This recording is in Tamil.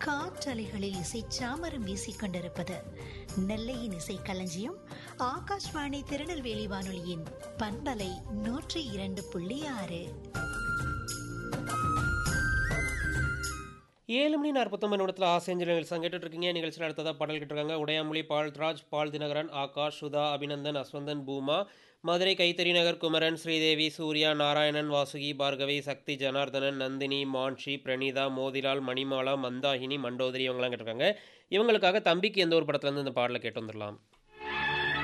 காற்றலைகளில் இசை சாமரம் வீசிக் கொண்டிருப்பது நெல்லையின் இசை களஞ்சியம் ஆகாஷ்வாணி திருநெல்வேலி வானொலியின் பண்பலை நூற்றி இரண்டு புள்ளி ஆறு ஏழு மணி நாற்பத்தொம்பது நிமிடத்தில் ஆசேஞ்சல் நிகழ்ச்சி கேட்டுட்டு இருக்கீங்க நிகழ்ச்சியில் அடுத்ததாக பாடல் கேட்டிருக்காங்க உடையாமொழி பால்ராஜ் பால் தினகரன் ஆகாஷ் சுதா அபிநந்தன் அஸ்வந்தன் பூமா மதுரை கைத்தறி நகர் குமரன் ஸ்ரீதேவி சூர்யா நாராயணன் வாசுகி பார்கவி சக்தி ஜனார்தனன் நந்தினி மான்ஷி பிரணீதா மோதிலால் மணிமாலா மந்தாகினி மண்டோதரி இவங்கெல்லாம் கேட்டிருக்காங்க இவங்களுக்காக தம்பிக்கு எந்த ஒரு படத்துலேருந்து இந்த பாடலை கேட்டு வந்துடலாம்